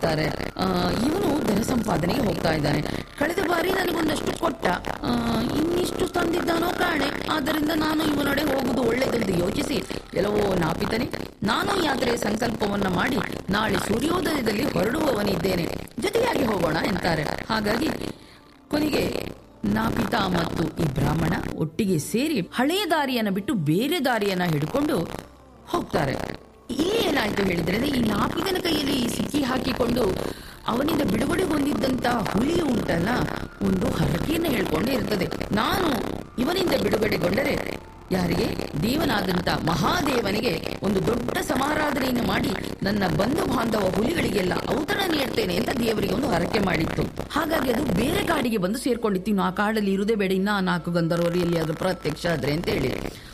ಹೇಳ್ತಾರೆ ಆ, ಇವನು ಧನ ಸಂಪಾದನೆಗೆ ಹೋಗ್ತಾ ಇದ್ದಾನೆ ಕಳೆದ ಬಾರಿ ನನಗೊಂದಷ್ಟು ಕೊಟ್ಟ ಆ, ಇನ್ನಿಷ್ಟು ತಂದಿದ್ದಾನೋ ಕಾಣೆ ಆದ್ದರಿಂದ ನಾನು ಇವನೊಡೆ ಹೋಗುವುದು ಒಳ್ಳೆಯದೆಂದು ಯೋಚಿಸಿ ಎಲ್ಲವೋ ನಾಪಿತನೆ ನಾನು ಯಾತ್ರೆಯ ಸಂಕಲ್ಪವನ್ನ ಮಾಡಿ ನಾಳೆ ಸೂರ್ಯೋದಯದಲ್ಲಿ ಹೊರಡುವವನಿದ್ದೇನೆ ಜೊತೆಯಾಗಿ ಹೋಗೋಣ ಎಂತಾರೆ ಹಾಗಾಗಿ ಕೊನೆಗೆ ನಾಪಿತ ಮತ್ತು ಈ ಬ್ರಾಹ್ಮಣ ಒಟ್ಟಿಗೆ ಸೇರಿ ಹಳೆಯ ದಾರಿಯನ್ನ ಬಿಟ್ಟು ಬೇರೆ ದಾರಿಯನ್ನ ಹಿಡ್ಕೊಂಡು ಹೋಗ್ತಾರೆ ಇಲ್ಲಿ ಏನಾಯ್ತು ಹೇಳಿದ್ರೆ ಈ ನಾಪಿತನ ಕೈಯಲ್ಲಿ ಸಿಕ್ಕಿ ಹಾಕಿಕೊಂಡು ಅವನಿಂದ ಬಿಡುಗಡೆ ಹೊಂದಿದ್ದಂತ ಹುಲಿ ಉಂಟಲ್ಲ ಒಂದು ಹರಕೆಯನ್ನು ಹೇಳ್ಕೊಂಡು ಇರ್ತದೆ ನಾನು ಇವನಿಂದ ಬಿಡುಗಡೆಗೊಂಡರೆ ಯಾರಿಗೆ ದೇವನಾದಂತ ಮಹಾದೇವನಿಗೆ ಒಂದು ದೊಡ್ಡ ಸಮಾರಾಧನೆಯನ್ನು ಮಾಡಿ ನನ್ನ ಬಂಧು ಬಾಂಧವ ಹುಲಿಗಳಿಗೆಲ್ಲ ಔತಣ ನೀಡ್ತೇನೆ ಅಂತ ದೇವರಿಗೆ ಒಂದು ಹರಕೆ ಮಾಡಿತ್ತು ಹಾಗಾಗಿ ಅದು ಬೇರೆ ಕಾಡಿಗೆ ಬಂದು ಸೇರ್ಕೊಂಡಿತ್ತು ಇನ್ನು ಆ ಕಾಡಲ್ಲಿ ಇರುದೇ ಬೇಡ ಇನ್ನ ನಾಲ್ಕು ಗಂಧರ್ವರು ಎಲ್ಲಿ ಅದು ಪ್ರತ್ಯಕ್ಷ ಆದ್ರೆ ಅಂತ ಹೇಳಿ